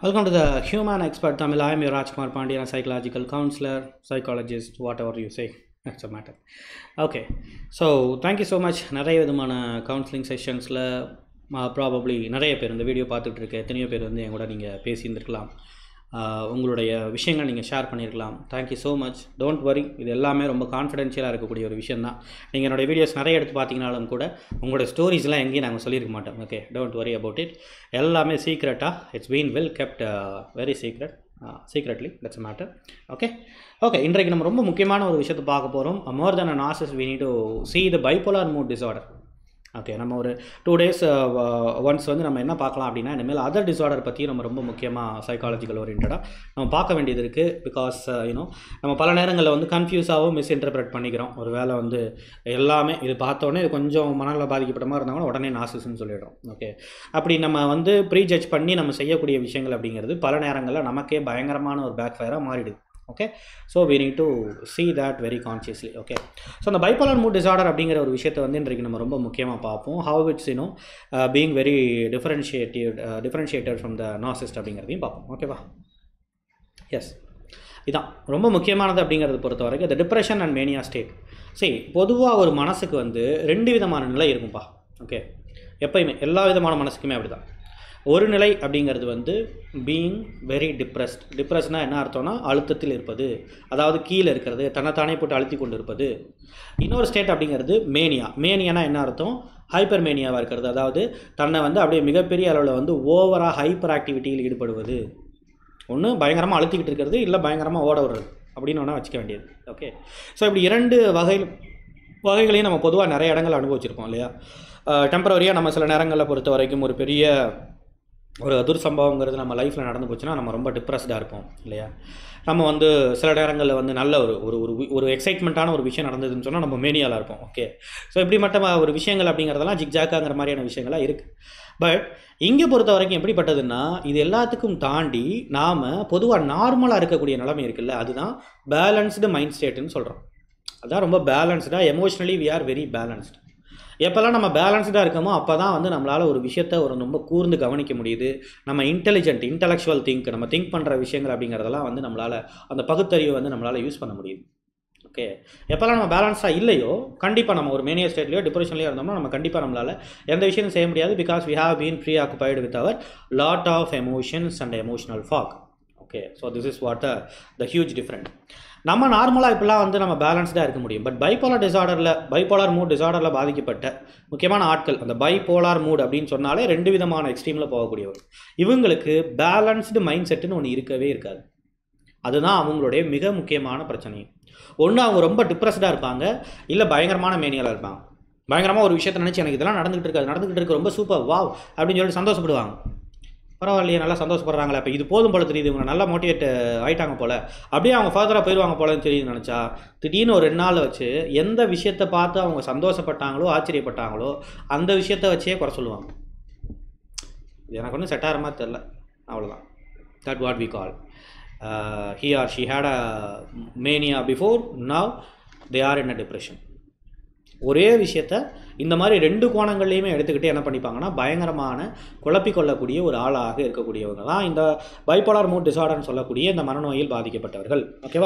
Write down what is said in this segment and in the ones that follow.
Welcome to the Human Expert Tamil. I am your Rajkumar Pandian, a psychological counselor, psychologist, whatever you say. That's a matter. Okay. So, thank you so much. நிறைய விதமான counselling செஷன்ஸில் probably நிறைய பேர் இந்த video பார்த்துட்டு இருக்க எத்தனையோ பேர் வந்து என் கூட நீங்கள் பேசியிருந்திருக்கலாம் ஆஹ் உங்களுடைய விஷயங்கள் நீங்கள் ஷேர் பண்ணியிருக்கலாம் thank you so much don't worry இது எல்லாமே ரொம்ப கான்ஃபிடென்ஷியலாக இருக்கக்கூடிய ஒரு விஷயம் தான் நீங்கள் என்னோடய வீடியோஸ் நிறைய எடுத்து பார்த்தீங்கனாலும் கூட உங்களோட ஸ்டோரிஸ்லாம் எங்கேயும் நாங்கள் சொல்லியிருக்க மாட்டோம் okay don't worry about it எல்லாமே சீக்ரெட்டாக it's been well kept very secret secretly that's matter okay okay இன்றைக்கு நம்ம ரொம்ப முக்கியமான ஒரு விஷயத்தை பார்க்க போகிறோம் more than an access we need to see the bipolar mood disorder okay நம்ம ஒரு டூ டேஸ் ஒன்ஸ் வந்து நம்ம என்ன பார்க்கலாம் அப்படின்னா இனிமேல் அதர் டிஸார்டர் பற்றி நம்ம ரொம்ப முக்கியமாக சைக்காலஜிக்கல் ஓரியன்டாக நம்ம பார்க்க வேண்டியது இருக்குது பிகாஸ் யூனோ நம்ம பல நேரங்களில் வந்து கன்ஃபியூஸாகவும் மிஸ்இன்டர்பிரட் பண்ணிக்கிறோம் ஒரு வேளை வந்து எல்லாமே இது பார்த்தோன்னே இது கொஞ்சம் மனநல பாதிக்கப்பட்ட மாதிரி இருந்தாங்கன்னா உடனே நாசிஸ்ன்னு சொல்லிடுறோம் ஓகே அப்படி நம்ம வந்து ப்ரீ ஜட்ஜ் பண்ணி நம்ம செய்யக்கூடிய விஷயங்கள் அப்படிங்கிறது பல நேரங்களில் நமக்கே பயங்கரமான ஒரு பேக் ஃபயராக மாறிடுது okay so we need to see that very consciously okay so அந்த பைப்போலார் மூட் டிசார்டர் அப்படிங்கிற ஒரு விஷயத்தை வந்து இன்றைக்கு நம்ம ரொம்ப முக்கியமாக பார்ப்போம் how it's you know being very differentiative differentiated from the narcissist அப்படிங்கிறதையும் பார்ப்போம் ஓகேவா எஸ் இதான் ரொம்ப முக்கியமானது அப்படிங்கிறத பொறுத்த வரைக்கும் இந்த டிப்ரெஷன் அண்ட் மேனியா ஸ்டேட் சரி பொதுவாக ஒரு மனசுக்கு வந்து ரெண்டு விதமான நிலை இருக்கும்பா ஓகே எப்பயுமே எல்லா விதமான மனசுக்குமே அப்படி தான் ஒரு நிலை அப்படிங்கிறது வந்து பீயிங் வெரி டிப்ரெஸ்ட் டிப்ரெஸ்னால் என்ன அர்த்தம்னா அழுத்தத்தில் இருப்பது அதாவது கீழே இருக்கிறது தன்னைத்தானே போட்டு அழுத்தி கொண்டு இருப்பது இன்னொரு ஸ்டேட் அப்படிங்கிறது மேனியா மேனியானா என்ன அர்த்தம் ஹைப்பர் மேனியாவாக இருக்கிறது அதாவது தன்னை வந்து அப்படியே மிகப்பெரிய அளவில் வந்து ஓவராக ஹைப்பர் ஆக்டிவிட்டியில் ஈடுபடுவது ஒன்று பயங்கரமாக அழுத்திக்கிட்டு இருக்கிறது இல்லை பயங்கரமாக ஓட விடுறது அப்படின்னு ஒன்றா வச்சுக்க வேண்டியது ஓகே ஸோ இப்படி இரண்டு வகையில் வகைகளையும் நம்ம பொதுவாக நிறைய இடங்கள் அனுபவிச்சிருப்போம் இல்லையா டெம்பரவரியாக நம்ம சில நேரங்களில் பொறுத்த வரைக்கும் ஒரு பெரிய ஒரு அதிர் சம்பவங்கிறது நம்ம லைஃப்பில் நடந்து போச்சுன்னா நம்ம ரொம்ப டிப்ரெஸ்டாக இருப்போம் இல்லையா நம்ம வந்து சில நேரங்களில் வந்து நல்ல ஒரு ஒரு ஒரு வி- ஒரு எக்ஸைட்மெண்ட்டான ஒரு விஷயம் நடந்ததுன்னு சொன்னால் நம்ம மேனியாலாக இருப்போம் ஓகே ஸோ இப்படிப்பட்ட ஒரு விஷயங்கள் அப்படிங்கிறதெல்லாம் ஜிக்ஜாக்காங்கிற மாதிரியான விஷயங்களாக இருக்குது பட் இங்கே பொறுத்த வரைக்கும் எப்படிப்பட்டதுன்னா இது எல்லாத்துக்கும் தாண்டி நாம் பொதுவாக நார்மலாக இருக்கக்கூடிய நிலைமை இருக்குல்ல அதுதான் பேலன்ஸ்டு மைண்ட் ஸ்டேட்டுன்னு சொல்கிறோம் அதான் ரொம்ப பேலன்ஸ்டாக emotionally we are very balanced எப்போல்லாம் நம்ம பேலன்ஸ்டாக இருக்கோமோ அப்போ தான் வந்து நம்மளால் ஒரு விஷயத்த ஒரு ரொம்ப கூர்ந்து கவனிக்க முடியுது நம்ம இன்டெலிஜென்ட் இன்டலெக்சுவல் திங்க் நம்ம திங்க் பண்ணுற விஷயங்கள் அப்படிங்கிறதெல்லாம் வந்து நம்மளால் அந்த பகுத்தறிவை வந்து நம்மளால் யூஸ் பண்ண முடியுது ஓகே எப்போல்லாம் நம்ம பேலன்ஸாக இல்லையோ கண்டிப்பாக நம்ம ஒரு மேனியா ஸ்டேட்லையோ டிப்ரெஷன்லையோ இருந்தோம்னா நம்ம கண்டிப்பாக நம்மளால் எந்த விஷயமும் செய்ய முடியாது because we have been preoccupied with our lot of emotions and emotional fog okay so this is what the the huge different நம்ம நார்மலாக இப்போலாம் வந்து நம்ம பேலன்ஸ்டாக இருக்க முடியும் பட் பைப்போலார் டிசார்டரில் பைப்போலார் மூட் டிசார்டரில் பாதிக்கப்பட்ட முக்கியமான ஆட்கள் அந்த பைப்போலார் மூட் அப்படின்னு சொன்னாலே ரெண்டு விதமான எக்ஸ்ட்ரீமில் போகக்கூடியவர் இவங்களுக்கு பேலன்ஸ்டு மைண்ட் செட்டுன்னு ஒன்று இருக்கவே இருக்காது அதுதான் அவங்களுடைய மிக முக்கியமான பிரச்சனை ஒன்று அவங்க ரொம்ப டிப்ரெஸ்டாக இருப்பாங்க இல்லை பயங்கரமான மேனியால் இருப்பாங்க பயங்கரமாக ஒரு விஷயத்தை நினச்சி எனக்கு இதெல்லாம் நடந்துகிட்டு இருக்காது நடந்துகிட்டு இருக்கு ரொம்ப சூப்பர் வாவ் அப்படின்னு சொல்லிட்டு சந்தோஷப்படுவாங்க பரவாயில்லையே நல்லா சந்தோஷப்படுறாங்களே அப்போ இது போதும் போல தெரியுது இவங்க நல்லா மோட்டிவேட் ஆயிட்டாங்க போல அப்படியே அவங்க ஃபர்தராக போயிடுவாங்க போலன்னு தெரியுது நினச்சா திடீர்னு ஒரு ரெண்டு நாள் வச்சு எந்த விஷயத்தை பார்த்து அவங்க சந்தோஷப்பட்டாங்களோ ஆச்சரியப்பட்டாங்களோ அந்த விஷயத்தை வச்சே குறை சொல்லுவாங்க இது எனக்கு ஒன்றும் செட் ஆகிற மாதிரி தெரில அவ்வளோதான் that what we call he or she had a mania before now they are in a depression ஒரே விஷயத்த இந்த மாதிரி ரெண்டு கோணங்கள்லையுமே எடுத்துக்கிட்டு என்ன பண்ணிப்பாங்கன்னா பயங்கரமான குழப்பிக் கொள்ளக்கூடிய ஒரு ஆளாக இருக்கக்கூடியவங்க தான் இந்த பைப்போலார் மூட் டிசார்டர்னு சொல்லக்கூடிய இந்த மனநோயில் பாதிக்கப்பட்டவர்கள் ஓகேவா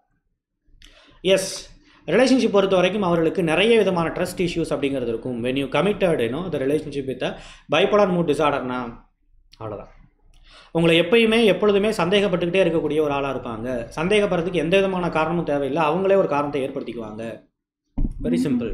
எஸ் ரிலேஷன்ஷிப் பொறுத்த வரைக்கும் அவர்களுக்கு நிறைய விதமான ட்ரஸ்ட் இஷ்யூஸ் அப்படிங்கிறது இருக்கும் when you committed you know the relationship with bipolar mood டிசார்டர்னா அவ்வளோதான் உங்களை எப்பயுமே எப்பொழுதுமே சந்தேகப்பட்டுக்கிட்டே இருக்கக்கூடிய ஒரு ஆளாக இருப்பாங்க சந்தேகப்படுறதுக்கு எந்த விதமான காரணமும் தேவையில்லை அவங்களே ஒரு காரணத்தை ஏற்படுத்திக்குவாங்க வெரி சிம்பிள்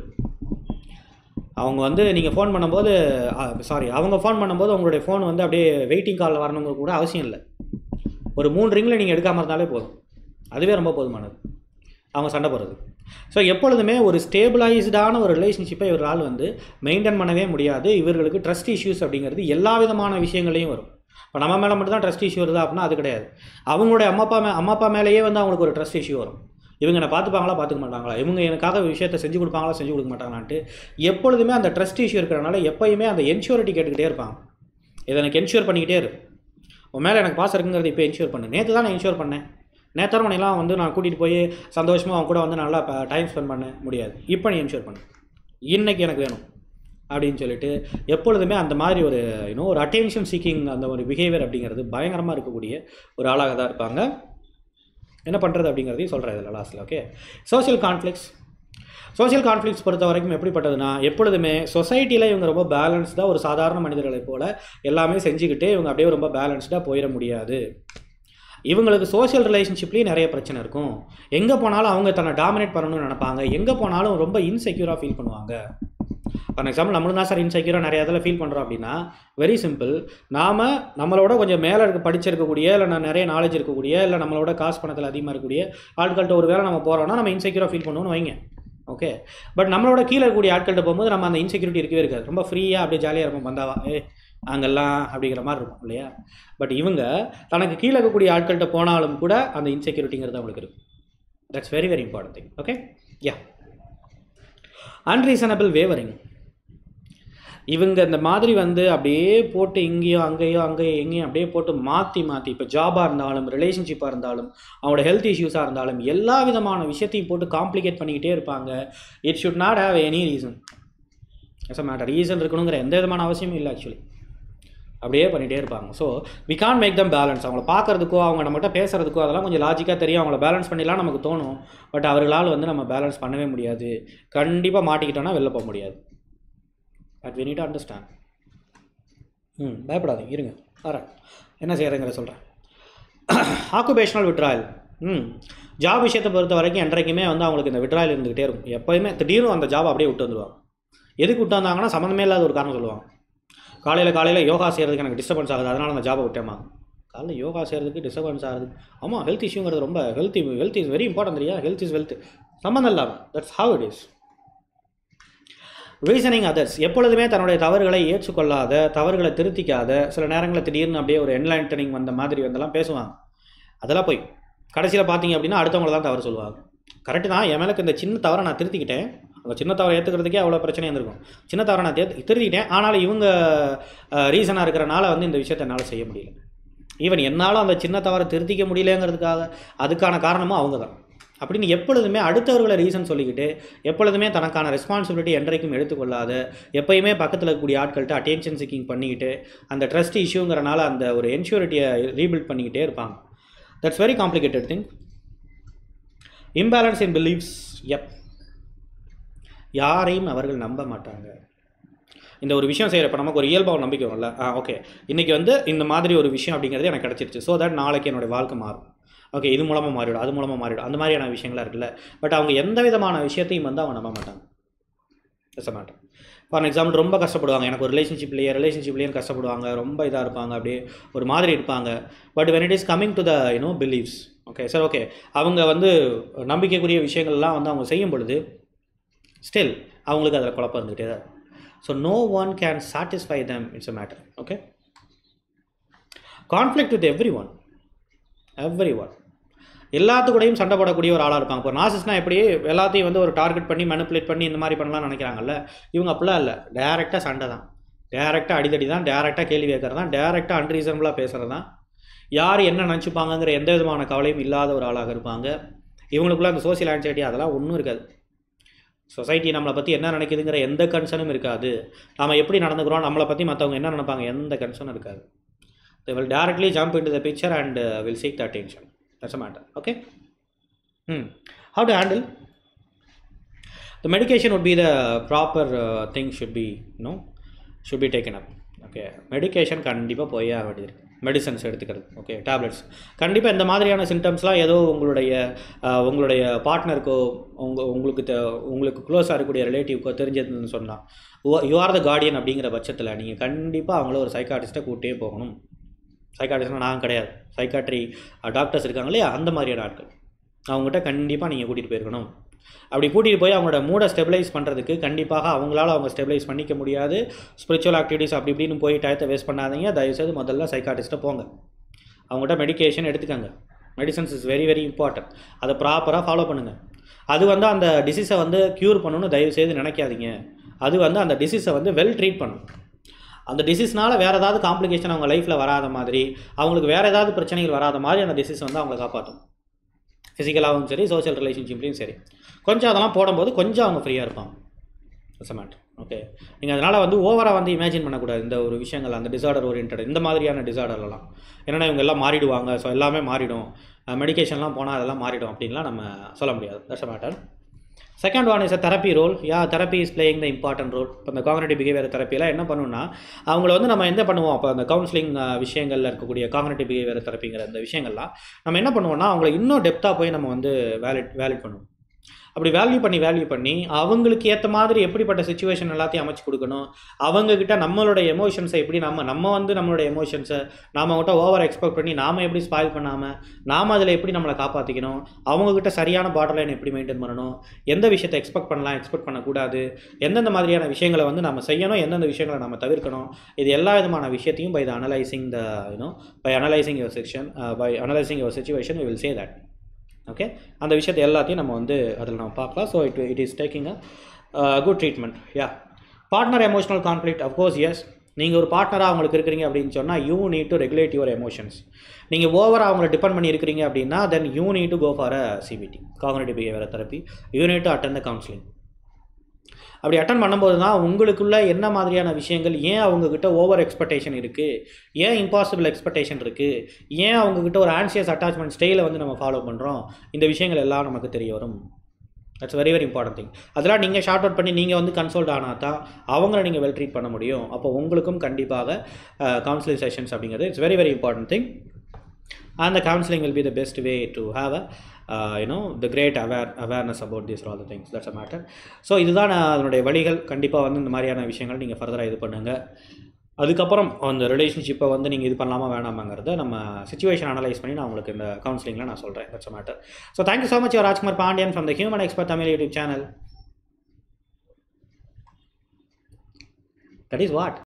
அவங்க வந்து நீங்கள் ஃபோன் பண்ணும்போது சாரி அவங்க ஃபோன் பண்ணும்போது உங்களுடைய ஃபோன் வந்து அப்படியே வெயிட்டிங் காலில் வரணுங்க கூட அவசியம் இல்லை ஒரு மூணு ரிங்கில் நீங்கள் எடுக்காமல் இருந்தாலே போதும் அதுவே ரொம்ப போதுமானது அவங்க சண்டை போடுறது ஸோ எப்பொழுதுமே ஒரு ஸ்டேபிளைஸ்டான ஒரு ரிலேஷன்ஷிப்பை இவரால் வந்து மெயின்டைன் பண்ணவே முடியாது இவர்களுக்கு ட்ரஸ்ட் இஷ்யூஸ் அப்படிங்கிறது எல்லா விதமான விஷயங்களையும் வரும் இப்போ நம்ம மேலே மட்டும் தான் ட்ரஸ்ட் இஷ்யூ வருதா அப்படின்னா அது கிடையாது அவங்களுடைய அம்மா அப்பா மே அம்மா அப்பா மேலேயே வந்து அவங்களுக்கு ஒரு ட்ரஸ்ட் இஷ்யூ வரும் இவங்க என்ன பார்த்துப்பாங்களா பார்த்துக்க மாட்டாங்களா இவங்க எனக்காக விஷயத்தை செஞ்சு கொடுப்பாங்களா செஞ்சு கொடுக்க மாட்டாங்களான்ட்டு எப்பொழுதுமே அந்த ட்ரஸ்ட் இஷ்யூ இருக்கிறனால எப்பயுமே அந்த என்ஷூரிட்டி கேட்டுக்கிட்டே இருப்பாங்க இதை எனக்கு என்ஷூர் பண்ணிக்கிட்டே இரு உன் மேலே எனக்கு பாஸ் இருக்குங்கிறது இப்போ என்ஷூர் பண்ணு நேற்று தான் நான் என்ஷூர் பண்ணேன் நேத்தர மணிலாம் வந்து நான் கூட்டிகிட்டு போய் சந்தோஷமாக அவன் கூட வந்து நல்லா டைம் ஸ்பெண்ட் பண்ண முடியாது இப்போ நீ என்ஷூர் பண்ணு இன்னைக்கு எனக்கு வேணும் அப்படின்னு சொல்லிட்டு எப்பொழுதுமே அந்த மாதிரி ஒரு இன்னும் ஒரு அட்டென்ஷன் சீக்கிங் அந்த ஒரு பிஹேவியர் அப்படிங்கிறது பயங்கரமாக இருக்கக்கூடிய ஒரு ஆளாக தான் இருப்பாங்க என்ன பண்ணுறது அப்படிங்கிறதையும் சொல்கிறேன் இதில் லாஸ்ட்டில் okay social conflicts social conflicts பொறுத்த வரைக்கும் எப்படிப்பட்டதுன்னா எப்பொழுதுமே சொசைட்டியில் இவங்க ரொம்ப பேலன்ஸ்டாக ஒரு சாதாரண மனிதர்களைப் போல் எல்லாமே செஞ்சுக்கிட்டு இவங்க அப்படியே ரொம்ப பேலன்ஸ்டாக போயிட முடியாது இவங்களுக்கு சோஷியல் ரிலேஷன்ஷிப்லேயும் நிறைய பிரச்சனை இருக்கும் எங்கே போனாலும் அவங்க தன்னை டாமினேட் பண்ணணும்னு நினைப்பாங்க எங்கே போனாலும் ரொம்ப இன்செக்யூராக ஃபீல் பண்ணுவாங்க ஃபார் எக்ஸாம்பிள் நம்மளும் தான் சார் இன்செக்யூராக நிறைய இதில் ஃபீல் பண்ணுறோம் அப்படின்னா வெரி சிம்பிள் நாம் நம்மளோட கொஞ்சம் மேலே இருக்க படிச்சிருக்கக்கூடிய இல்லை நான் நிறைய நாலேஜ் இருக்கக்கூடிய இல்லை நம்மளோட காசு பணத்தில் அதிகமாக இருக்கக்கூடிய ஆட்கள்கிட்ட ஒரு வேளை நம்ம போகிறோம்னா நம்ம இன்செக்யூராக ஃபீல் பண்ணுவோம்னு வைங்க ஓகே பட் நம்மளோட கீழே இருக்கக்கூடிய ஆட்கள்கிட்ட போகும்போது நம்ம அந்த இன்செக்யூரிட்டி இருக்கவே இருக்காது ரொம்ப ஃப்ரீயாக அப்படியே ஜாலியாக இருப்போம் வந்தாவா ஏ அங்கெல்லாம் அப்படிங்கிற மாதிரி இருக்கும் இல்லையா பட் இவங்க தனக்கு கீழே இருக்கக்கூடிய ஆட்கள்கிட்ட போனாலும் கூட அந்த இன்செக்யூரிட்டிங்கிறது அவங்களுக்கு இருக்கும் that's very very important thing okay yeah unreasonable wavering இவங்க இந்த மாதிரி வந்து அப்படியே போட்டு இங்கேயோ அங்கேயோ அங்கேயோ எங்கேயும் அப்படியே போட்டு மாற்றி மாற்றி இப்போ ஜாபாக இருந்தாலும் ரிலேஷன்ஷிப்பாக இருந்தாலும் அவங்களோட ஹெல்த் இஷ்யூஸாக இருந்தாலும் எல்லா விதமான விஷயத்தையும் போட்டு காம்ப்ளிகேட் பண்ணிக்கிட்டே இருப்பாங்க it should not have any reason yes matter reason இருக்கணுங்கிற எந்த விதமான அவசியமும் இல்லை ஆக்சுவலி அப்படியே பண்ணிகிட்டே இருப்பாங்க so we can make them balance அவங்கள பார்க்கறதுக்கோ அவங்க நம்மகிட்ட பேசுகிறதுக்கோ அதெல்லாம் கொஞ்சம் லாஜிக்காக தெரியும் அவங்கள பேலன்ஸ் பண்ணிடலாம் நமக்கு தோணும் பட் அவர்களால் வந்து நம்ம பேலன்ஸ் பண்ணவே முடியாது கண்டிப்பாக மாட்டிக்கிட்டோன்னா வெளில போக முடியாது but we need to understand ம் பயப்படாதீங்க இருங்க வரேன் என்ன செய்கிறேங்கிற சொல்கிறேன் ஆக்குபேஷனல் விட்ராயல் ம் ஜாப் விஷயத்தை பொறுத்த வரைக்கும் என்றைக்குமே வந்து அவங்களுக்கு இந்த விட்ராயல் இருந்துக்கிட்டே இருக்கும் எப்போயுமே திடீர்னு அந்த ஜாப் அப்படியே விட்டு வந்துடுவாங்க எதுக்கு விட்டு வந்தாங்கன்னா சம்மந்தமே இல்லாத ஒரு காரணம் சொல்லுவாங்க காலையில் காலையில் யோகா செய்கிறதுக்கு எனக்கு டிஸ்டர்பன்ஸ் ஆகுது அதனால் அந்த ஜாபை விட்டேமா காலையில் யோகா செய்கிறதுக்கு டிஸ்டர்பன்ஸ் ஆகுது ஆமாம் ஹெல்த் இஷ்யூங்கிறது ரொம்ப health health is very important தெரியா ஹெல்த் இஸ் வெல்த் சம்மந்தம் இல்லாமல் that's how it is reasoning others எப்பொழுதுமே தன்னுடைய தவறுகளை ஏற்றுக்கொள்ளாத தவறுகளை திருத்திக்காத சில நேரங்களில் திடீர்னு அப்படியே ஒரு என்லைட்டனிங் வந்த மாதிரி வந்தெல்லாம் பேசுவாங்க அதெல்லாம் போய் கடைசியில் பார்த்தீங்க அப்படின்னா அடுத்தவங்கள தான் தவறு சொல்லுவாங்க கரெக்டு தான் என் மேலே இந்த சின்ன தவறை நான் திருத்திக்கிட்டேன் அந்த சின்ன தவறை ஏற்றுக்கிறதுக்கே அவ்வளோ பிரச்சனை இருந்திருக்கும் சின்ன தவறை நான் தேர்த்து திருத்திக்கிட்டேன் ஆனாலும் இவங்க ரீசனாக இருக்கிறனால வந்து இந்த விஷயத்தை என்னால் செய்ய முடியல ஈவன் என்னாலும் அந்த சின்ன தவறை திருத்திக்க முடியலங்கிறதுக்காக அதுக்கான காரணமும் அவங்க தான் அப்படின்னு எப்பொழுதுமே அடுத்தவர்களை ரீசன் சொல்லிக்கிட்டு எப்பொழுதுமே தனக்கான ரெஸ்பான்சிபிலிட்டி என்றைக்கும் எடுத்துக்கொள்ளாத எப்பயுமே பக்கத்தில் இருக்கக்கூடிய ஆட்கள்கிட்ட அட்டென்ஷன் சீக்கிங் பண்ணிக்கிட்டு அந்த ட்ரஸ்ட் இஷ்யூங்கிறனால அந்த ஒரு என்ஷூரிட்டியை ரீபில்ட் பண்ணிக்கிட்டே இருப்பாங்க that's very complicated thing imbalance in beliefs எப் யாரையும் அவர்கள் நம்ப மாட்டாங்க இந்த ஒரு விஷயம் செய்கிறப்ப நமக்கு ஒரு இயல்பாக ஒரு நம்பிக்கை வரும்ல ஆ ஓகே இன்றைக்கி வந்து இந்த மாதிரி ஒரு விஷயம் அப்படிங்கிறது எனக்கு கிடச்சிருச்சு ஸோ தட் நாளைக்கு என்னுடைய வாழ்க்கை மாறும் ஓகே இது மூலமாக மாறிடும் அது மூலமாக மாறிடும் அந்த மாதிரியான விஷயங்களாக இருக்குல்ல பட் அவங்க எந்த விதமான விஷயத்தையும் வந்து அவங்க நம்ப மாட்டாங்க பேச மாட்டேன் ஃபார் எக்ஸாம்பிள் ரொம்ப கஷ்டப்படுவாங்க எனக்கு ஒரு ரிலேஷன்ஷிப்லேயே ரிலேஷன்ஷிப்லேயே கஷ்டப்படுவாங்க ரொம்ப இதாக இருப்பாங்க அப்படியே ஒரு மாதிரி இருப்பாங்க but when it is coming to the you know beliefs okay sir okay அவங்க வந்து நம்பிக்கைக்குரிய விஷயங்கள்லாம் வந்து அவங்க செய்யும் பொழுது ஸ்டில் அவங்களுக்கு அதில் குழப்பம் இருந்துகிட்டே தான் so no one can satisfy them it's a matter okay conflict with everyone everyone எல்லாத்துக்கூடையும் சண்டை போடக்கூடிய ஒரு ஆளாக இருப்பாங்க இப்போ நாசிஸ்னா எப்படி எல்லாத்தையும் வந்து ஒரு டார்கெட் பண்ணி மனிப்புலேட் பண்ணி இந்த மாதிரி பண்ணலாம்னு நினைக்கிறாங்கல்ல இவங்க அப்படிலாம் இல்லை டேரெக்டாக சண்டை தான் டேரெக்டாக அடிதடி தான் டேரெக்டாக கேள்வி கேட்கறது தான் டேரெக்டாக அன்ரீசனபுளாக பேசுகிறது தான் யார் என்ன நினச்சிப்பாங்கங்கிற எந்த விதமான கவலையும் இல்லாத ஒரு ஆளாக இருப்பாங்க இவங்களுக்குள்ள அந்த சோசியல் ஆன்சைட்டி அதெல்லாம் ஒன்றும் இருக்காது சொசைட்டி நம்மளை பற்றி என்ன நினைக்குதுங்கிற எந்த கன்சர்னும் இருக்காது நாம் எப்படி நடந்துக்கிறோம் நம்மளை பற்றி மற்றவங்க என்ன நினைப்பாங்க எந்த கன்சர்னும் இருக்காது they will directly jump into the picture and uh, will seek the attention that's a matter okay hmm. how to handle the medication would be the proper uh, thing should be you know should be taken up okay medication கண்டிப்பாக போயே ஆக வேண்டியது medicines எடுத்துக்கிறது okay tablets கண்டிப்பாக இந்த மாதிரியான சிம்டம்ஸ்லாம் ஏதோ உங்களுடைய அஹ், உங்களுடைய பார்ட்னருக்கோ உங்க உங்களுக்கு தெ உங்களுக்கு க்ளோஸாக இருக்கக்கூடிய ரிலேட்டிவ்க்கோ தெரிஞ்சதுன்னு சொன்னால் யூ ஆர் த கார்டியன் அப்படிங்கிற பட்சத்தில் நீங்கள் கண்டிப்பாக அவங்கள ஒரு சைக்காட்டிஸ்ட்டை கூட்டே போகணும் சைக்காட்டிஸ்ட்னா நான் கிடையாது சைக்காட்ரி டாக்டர்ஸ் இருக்காங்க இல்லையா அந்த மாதிரியான ஆட்கள் அவங்ககிட்ட கண்டிப்பாக நீங்கள் கூட்டிகிட்டு போயிருக்கணும் அப்படி கூட்டிகிட்டு போய் அவங்களோட மூடை ஸ்டெபிலைஸ் பண்ணுறதுக்கு கண்டிப்பாக அவங்களால அவங்க ஸ்டெபிலைஸ் பண்ணிக்க முடியாது ஸ்பிரிச்சுவல் ஆக்டிவிட்டீஸ் அப்படி இப்படின்னு போய் டயத்தை வேஸ்ட் பண்ணாதீங்க தயவுசெய்து முதல்ல சைக்காட்டிஸ்ட்டை போங்க அவங்ககிட்ட மெடிகேஷன் எடுத்துக்கங்க medicines is very very important அதை ப்ராப்பராக ஃபாலோ பண்ணுங்கள் அது வந்து அந்த டிசீஸை வந்து க்யூர் பண்ணணும்னு தயவுசெய்து நினைக்காதீங்க அது வந்து அந்த டிசீஸை வந்து வெல் ட்ரீட் பண்ணும் அந்த டிசீஸ்னால வேறு ஏதாவது காம்ப்ளிகேஷன் அவங்க லைஃப்பில் வராத மாதிரி அவங்களுக்கு வேறு ஏதாவது பிரச்சனைகள் வராத மாதிரி அந்த டிசீஸ் வந்து அவங்கள காப்பாற்றும் ஃபிசிக்கலாகவும் சரி சோஷியல் ரிலேஷன்ஷிப்லேயும் சரி கொஞ்சம் அதெல்லாம் போடும்போது கொஞ்சம் அவங்க ஃப்ரீயாக இருப்பாங்க மேட்டர் ஓகே நீங்கள் அதனால் வந்து ஓவராக வந்து இமேஜின் பண்ணக்கூடாது இந்த ஒரு விஷயங்கள் அந்த டிசார்டர் ஓரியன்ட் இந்த மாதிரியான டிசார்டர்லாம் என்னென்னா இவங்க எல்லாம் மாறிடுவாங்க ஸோ எல்லாமே மாறிடும் மெடிகேஷன்லாம் போனால் அதெல்லாம் மாறிடும் அப்படின்லாம் நம்ம சொல்ல முடியாது that's matter second one is a therapy role yeah therapy is playing the important role இப்போ இந்த காக்னேட்டிவ் பிஹேவியர் தெரப்பியில் என்ன பண்ணுவோம்னா அவங்கள வந்து நம்ம என்ன பண்ணுவோம் அப்போ அந்த கவுன்சிலிங் விஷயங்களில் இருக்கக்கூடிய காக்னேட்டிவ் பிஹேவியர் தெரப்பிங்கிற அந்த விஷயங்கள்லாம் நம்ம என்ன பண்ணுவோம்னா அவங்கள இன்னும் டெப்த்தாக போய் நம்ம வந்து வேலிட் வேலிட் பண்ணுவோம் அப்படி வேல்யூ பண்ணி வேல்யூ பண்ணி அவங்களுக்கு ஏற்ற மாதிரி எப்படிப்பட்ட சுச்சுவேஷன் எல்லாத்தையும் அமைச்சு கொடுக்கணும் அவங்கக்கிட்ட நம்மளோட எமோஷன்ஸை எப்படி நம்ம நம்ம வந்து நம்மளோட எமோஷன்ஸை நாம் கிட்ட ஓவர் எக்ஸ்பெக்ட் பண்ணி நாம் எப்படி ஸ்பாயில் பண்ணாமல் நாம் அதில் எப்படி நம்மளை காப்பாற்றிக்கணும் அவங்கக்கிட்ட சரியான பார்டர் லைன் எப்படி மெயின்டைன் பண்ணணும் எந்த விஷயத்தை எக்ஸ்பெக்ட் பண்ணலாம் எக்ஸ்பெக்ட் பண்ணக்கூடாது எந்தெந்த மாதிரியான விஷயங்களை வந்து நம்ம செய்யணும் எந்தெந்த விஷயங்களை நம்ம தவிர்க்கணும் இது எல்லா விதமான விஷயத்தையும் by the analysing the you know by analysing your section by analysing your situation we will say that okay அந்த விஷயத்தை எல்லாத்தையும் நம்ம வந்து அதில் நம்ம பார்க்கலாம் so it it is taking a good treatment yeah partner emotional conflict of course yes நீங்கள் ஒரு பார்ட்னராக அவங்களுக்கு இருக்கிறீங்க அப்படின்னு சொன்னால் you need to regulate your emotions நீங்கள் ஓவராக அவங்கள டிபெண்ட் பண்ணி இருக்கிறீங்க அப்படின்னா then you need to go for a CBT cognitive behaviour therapy you need to attend the counselling அப்படி அட்டன் பண்ணும்போது தான் உங்களுக்குள்ள என்ன மாதிரியான விஷயங்கள் ஏன் அவங்கக்கிட்ட ஓவர் எக்ஸ்பெக்டேஷன் இருக்குது ஏன் இம்பாசிபிள் எக்ஸ்பெக்டேஷன் இருக்குது ஏன் அவங்கக்கிட்ட ஒரு ஆன்சியஸ் அட்டாச்மெண்ட் ஸ்டைலை வந்து நம்ம ஃபாலோ பண்ணுறோம் இந்த விஷயங்கள் எல்லாம் நமக்கு தெரிய வரும் that's very very important thing அதெல்லாம் நீங்கள் ஷார்ட் அவுட் பண்ணி நீங்கள் வந்து கன்சல்ட் ஆனால் தான் அவங்கள நீங்கள் வெல் ட்ரீட் பண்ண முடியும் அப்போ உங்களுக்கும் கண்டிப்பாக கவுன்சிலிங் செஷன்ஸ் அப்படிங்கிறது it's very very important thing and the counseling will be the best way to have a uh, you know the great aware awareness about these all the things that's a matter so இதுதான் நான் அதனுடைய வழிகள் கண்டிப்பாக வந்து இந்த மாதிரியான விஷயங்கள் நீங்கள் ஃபர்தராக இது பண்ணுங்கள் அதுக்கப்புறம் அந்த ரிலேஷன்ஷிப்பை வந்து நீங்கள் இது பண்ணலாமா வேணாமாங்கிறத நம்ம சுச்சுவேஷன் அனலைஸ் பண்ணி நான் உங்களுக்கு இந்த கவுன்சிலிங்கில் நான் சொல்கிறேன் that's a matter so thank you so much Rajkumar Pandian from the human expert Tamil YouTube channel that is what